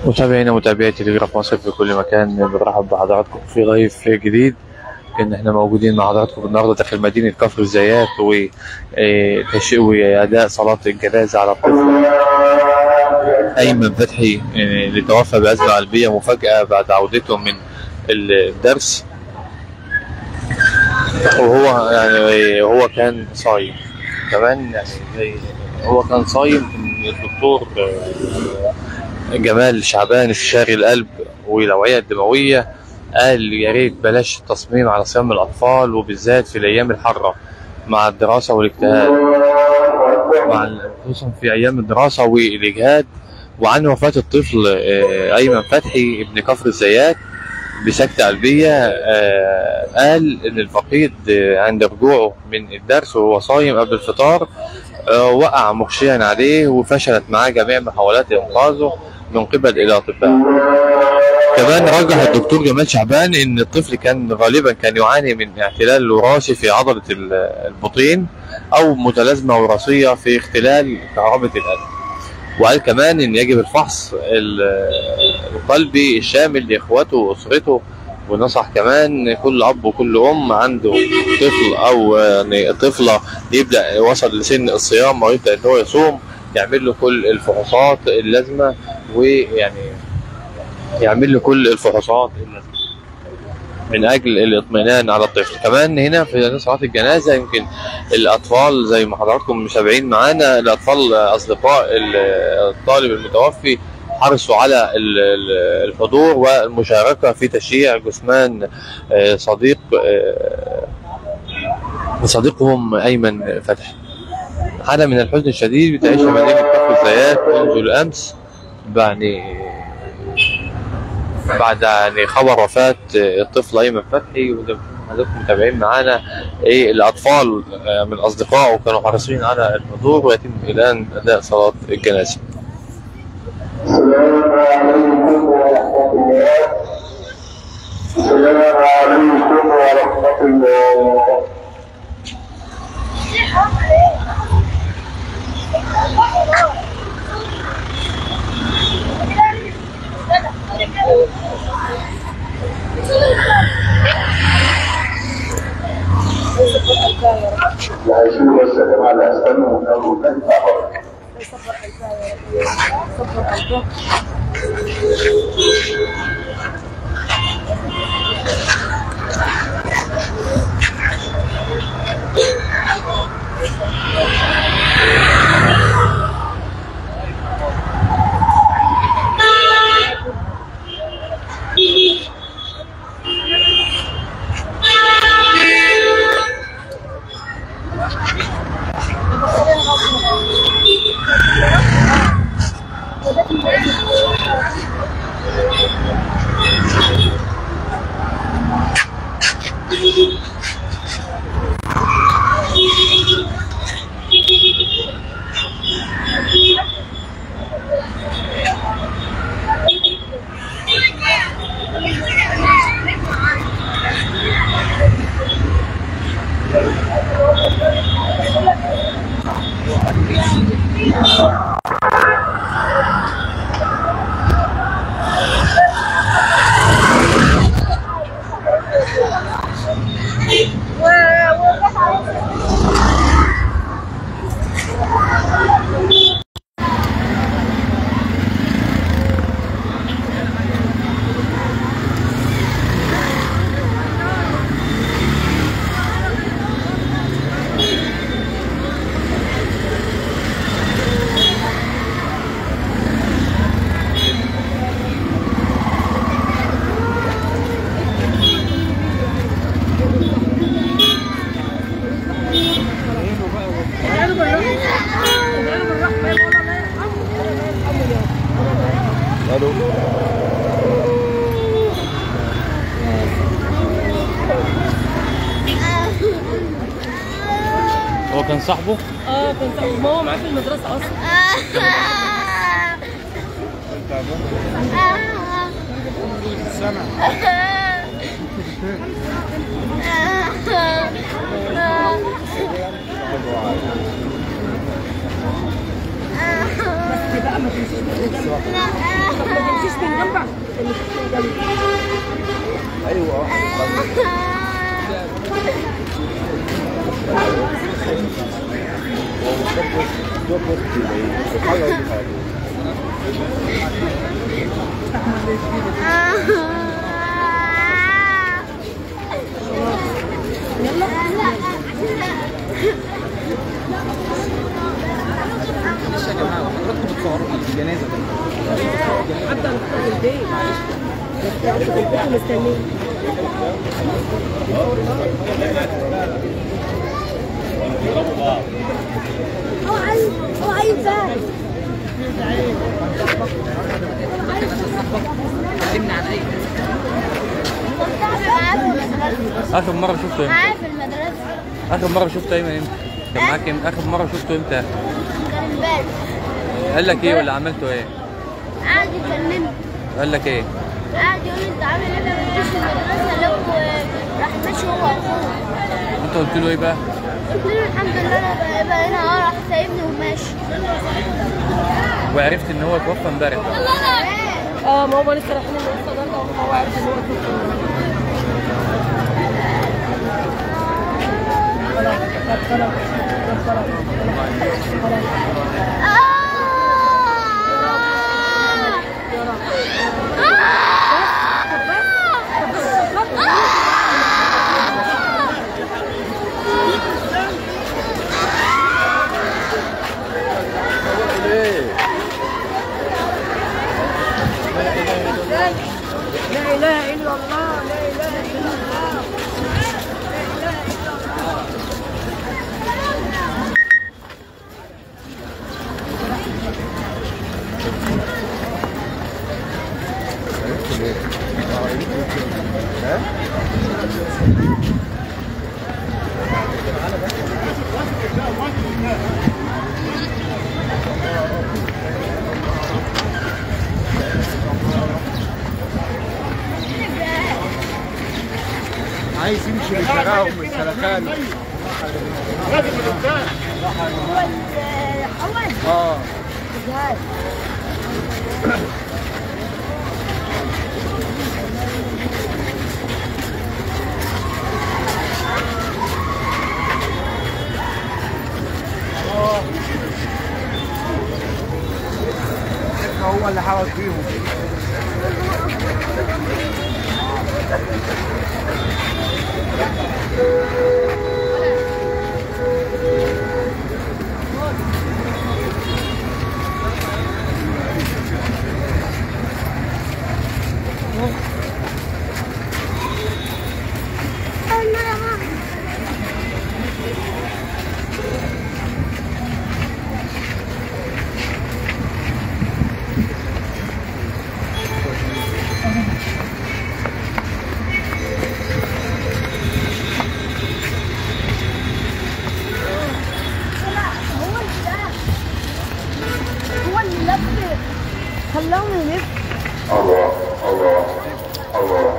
متابعينا متابعي تلغراف مصر في كل مكان بنرحب بحضراتكم في لايف جديد ان احنا موجودين مع حضراتكم النهارده داخل مدينه كفر الزيات وتشيء واداء صلاه الجنازه على الطفل ايمن فتحي آه، اللي توفى بازمه قلبيه مفاجاه بعد عودته من الدرس وهو يعني هو كان صايم كمان يعني زي هو كان صايم الدكتور آه، جمال شعبان استشاري القلب والأوعية الدموية قال يا ريت بلاش التصميم على صيام الأطفال وبالذات في الأيام الحارة مع الدراسة والاجتهاد مع ال- خصوصا في أيام الدراسة والإجهاد وعن وفاة الطفل آه، أيمن فتحي ابن كفر الزيات بسكتة قلبية آه، قال إن الفقيد آه، عند رجوعه من الدرس وهو صايم قبل الفطار آه، وقع مغشيا عليه وفشلت معاه جميع محاولات إنقاذه من قبل الأطباء كمان رجح الدكتور جمال شعبان ان الطفل كان غالبا كان يعاني من اعتلال وراثي في عضله ال- البطين او متلازمه وراثيه في اختلال كهرباء القلب وقال كمان ان يجب الفحص ال- القلبي الشامل لاخواته واسرته ونصح كمان كل اب وكل ام عنده طفل او يعني طفله يبدا وصل لسن الصيام او يبدا ان هو يصوم يعمل له كل الفحوصات اللازمه ويعني يعمل له كل الفحوصات اللازمة من اجل الاطمئنان على الطفل كمان هنا في صلاه الجنازه يمكن الاطفال زي ما حضراتكم متابعين معانا الاطفال اصدقاء ال- الطالب المتوفي حرصوا على ال- ال- الحضور والمشاركه في تشييع جثمان آه، صديق آه، صديقهم ايمن فتحي حالة من الحزن الشديد بتعيشها مدينة كفر الزيات منذ الأمس يعني بعد يعني خبر وفاة الطفل أيمن فتحي وزي ما حضراتكم متابعين معانا إيه الأطفال آه، من أصدقائه كانوا حريصين على الحضور ويتم الآن أداء صلاة الجنازة. السلام عليكم ورحمة الله السلام عليكم ورحمة الله لا يشوف السلام على أسلام ونقول لن أعرف هو كان صاحبه اه كنت ماما معاه في المدرسه اصلا ما تمشيش من جنب ما تمشيش من جنب ما تمشيش من جنب معلش يا جماعه حضراتكم بتصوروا الجنازه ده عدى على البيت البيت مستنيه هو عايز هو عايز بقى كلمنا عن اي اخر مره شفته امتى معاه في المدرسة اخر مره شفته ايمن امتى كان معاك امتى اخر مره شفته امتى كان امبارح قال لك ايه ولا عملته ايه قعد يكلمني قال لك ايه قعد يقول لي انت عامل ايه ما بتجيش المدرسة لو راح ماشي هو واخوه انت قلت له ايه بقى قلت له الحمد لله انا بقى- بقى هنا اه راح سايبني وماشي وعرفت ان هو توفى امبارح اه ما هو لسه رايحين المدرسه ده هو عارف ان هو توفى. لا اله الا الله لا اله الا الله عايز يمشي بالشراهم بالسلخان اه هو اللي حاول فيهم هو اللي لف خلاهم يلف الله الله الله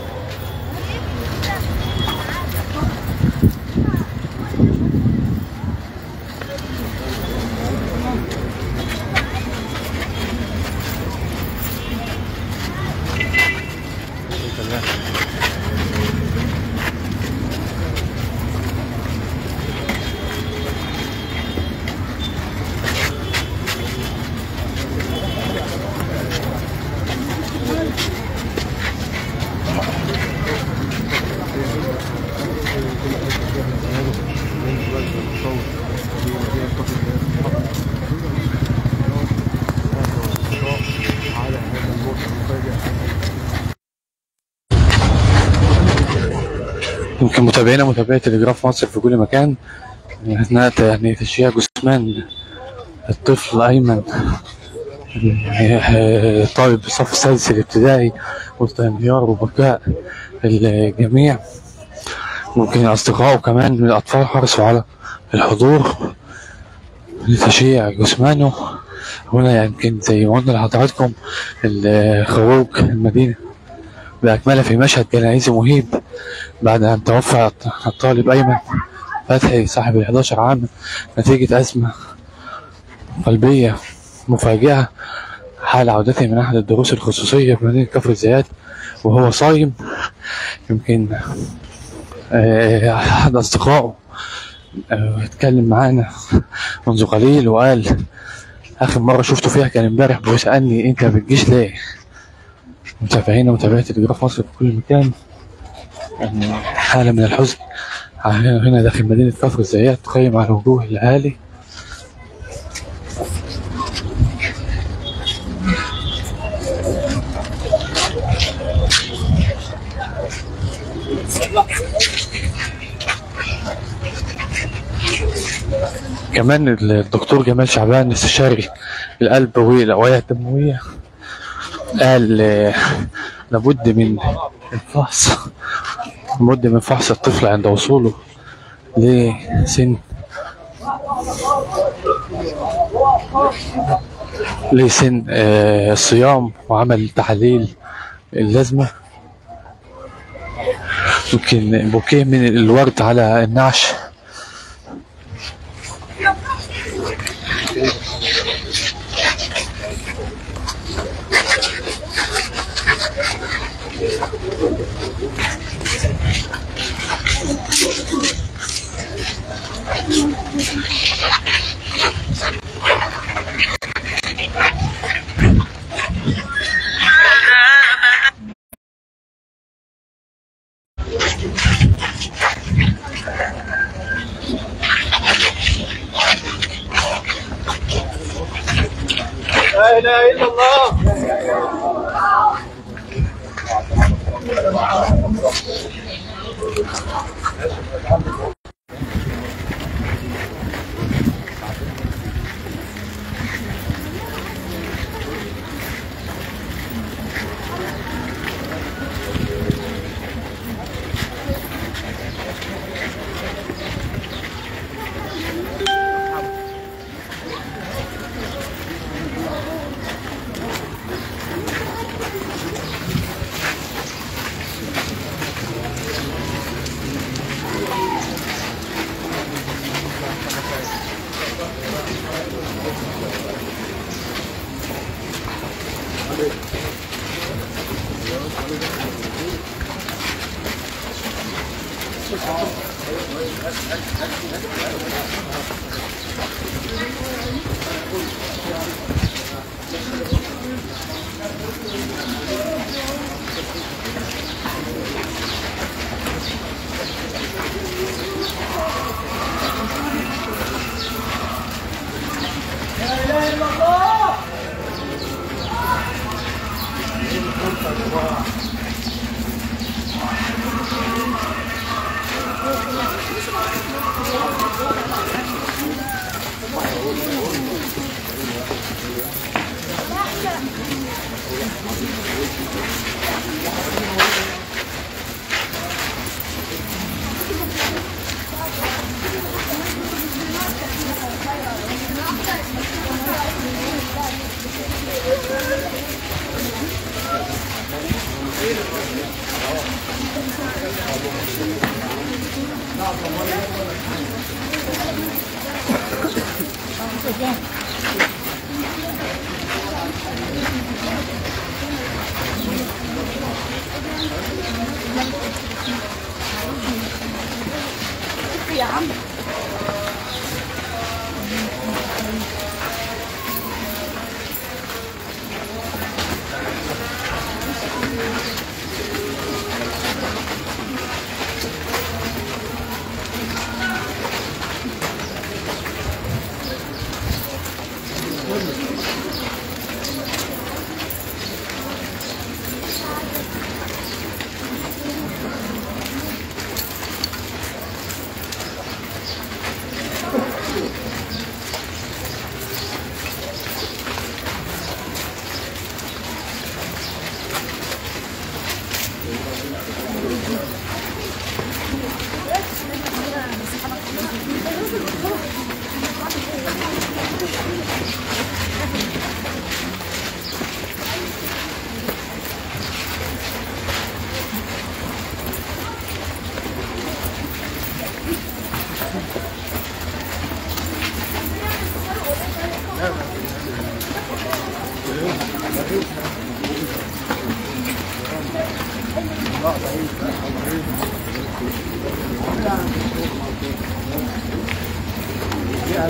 يمكن متابعينا متابعي تلجراف مصر في كل مكان اثناء يعني تشييع جثمان الطفل ايمن يعني طالب الصف السادس الابتدائي وسط انهيار وبكاء الجميع ممكن اصدقائه كمان من الاطفال حرصوا على الحضور لتشييع جثمانه هنا يمكن زي ما قلنا لحضراتكم الخروج المدينة بأكملها في مشهد جنائزي مهيب بعد أن توفى الطالب أيمن فتحي صاحب ال 11 عام نتيجة أزمة قلبية مفاجئة حال عودته من أحد الدروس الخصوصية في مدينة كفر الزيات وهو صايم يمكن آه، أحد أصدقائه آه، اتكلم معانا منذ قليل وقال آخر مرة شفته فيها كان امبارح بيسألني أنت ما بتجيش ليه؟ متابعين ومتابعة الإجراء في مصر في كل مكان يعني حالة من الحزن هنا داخل مدينة كفر الزيات تقيم على وجوه الأهالي كمان الدكتور جمال شعبان استشاري القلب والأوعية الدموية قال آه، لابد من الفحص لابد من فحص الطفل عند وصوله لسن لسن آه، الصيام وعمل تحاليل اللازمة يمكن بوكيه من الورد على النعش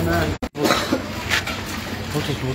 امان بص بص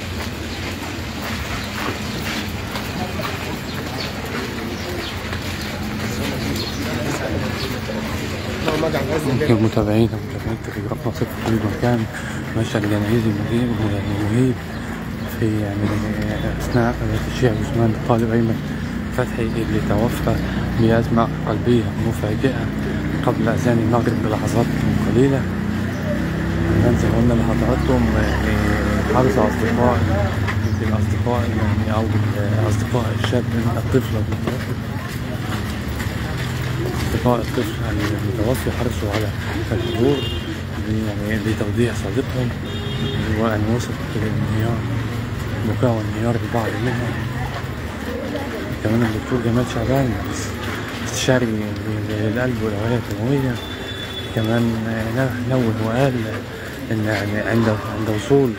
ممكن متابعين ومتابعين تليجراف نصيب في كل مكان مشهد جنائزي مهيب مهيب في يعني أثناء تشييع جثمان الطالب أيمن فتحي اللي توفى بأزمة قلبية مفاجئة قبل أذان المغرب بلحظات قليلة كمان زي ما قلنا لحضراتكم يعني حرص أصدقاء يمكن أصدقاء يعني أو أصدقاء الشاب الطفل المتوفي أصدقاء الطفل المتوفي حرصوا على الحضور يعني لتوضيح صديقهم وأن وصل للانهيار بكاء وانهيار البعض منهم كمان الدكتور جمال شعبان استشاري للقلب والأوعية الدموية كمان نوه وقال إن يعني عند عند وصول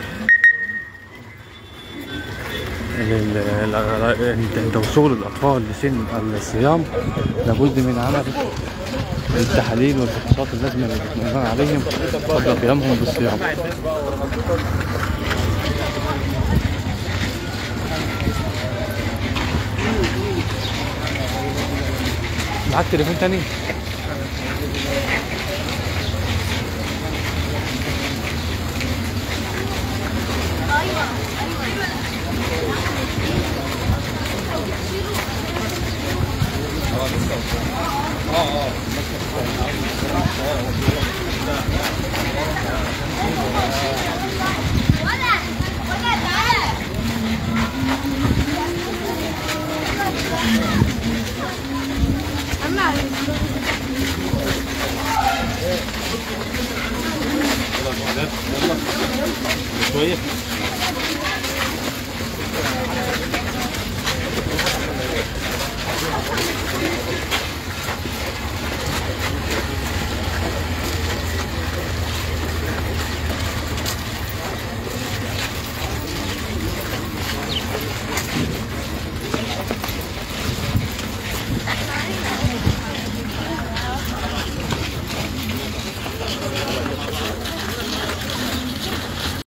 لل- عند وصول الأطفال لسن الصيام لابد من عمل التحاليل والفحوصات اللازمة للاطمئنان عليهم قبل قيامهم بالصيام معاك تليفون تاني؟ شويه